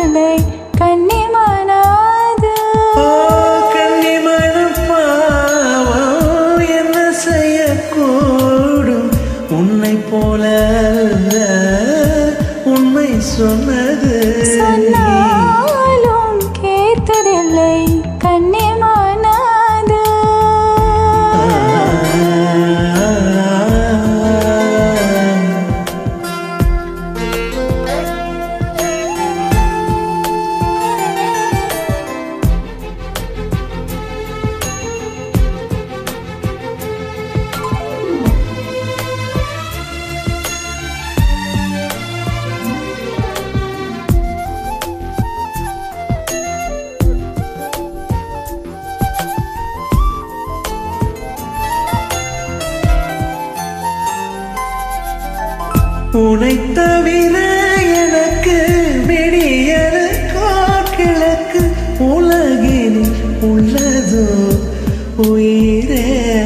கேட்டதில்லை கன்னிமானாது ஓ கன்னிமணம் பாவம் என்ன செய்யக்கூடும் உன்னை போல அல்ல உண்மை சொன்னது சொன்னாலும் கேட்டதில்லை கன்னிமானாது உனை தவிர எனக்கு விடியலுக்கோ கிழக்கு உலகினில் உள்ளதோ உயிரே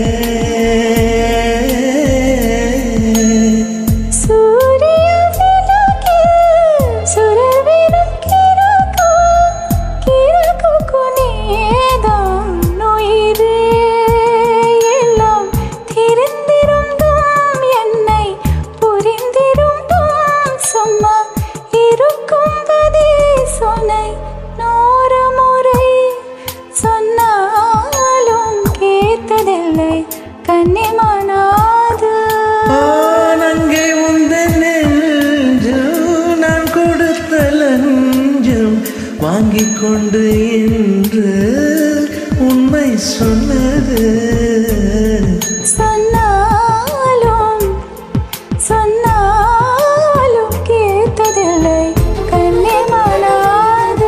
சூரிய விளக்கு சுரவிடும் கிழக்கு கிழக்கு நீதான் உயிரே எல்லாம் தெரிந்திருந்தும் என்னை புரிந்திருந்தும் சும்மா இருக்கும்படி சொன்னை நூறு முறை சொன்னாலும் கேட்டதில்லை கன்னிமானாது ஆனங்கே உந்தன் நெஞ்சும் நான் கொடுத்த லஞ்சம் வாங்கிக் கொண்டு என்று உண்மை சொன்னது சொன்னாலும் சொன்னாலும் கேட்டதில்லை கன்னிமானாது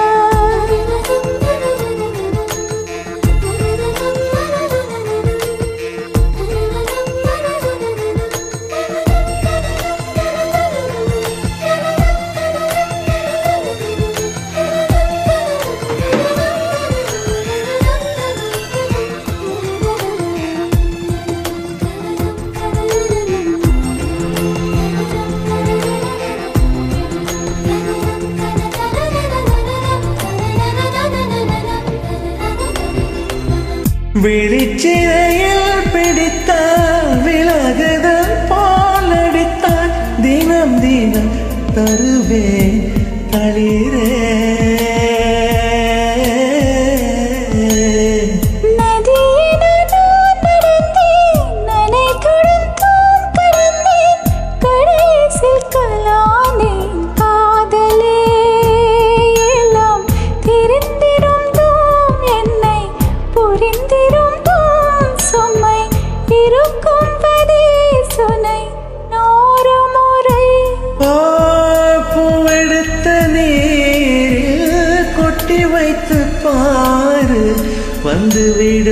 விழிச்சிறையில் பிடித்தால் விலகுதல் போல் அடித்தால் தினம் தினம் தருவேன் தளிரே நதியின நான் நடந்தேன் நனைத்துடன் தான் கடந்தேன் கடைசில் கலாந்தேன் காதலே எல்லாம் தெரிந்திருந்தும் என்னை புரிந்திருந்தும் சுமை இருக்கும்படி சுனை நூறு முறை ஓ, பூவெடுத்த நீரில் கொட்டி வைத்து பாரு வந்து விட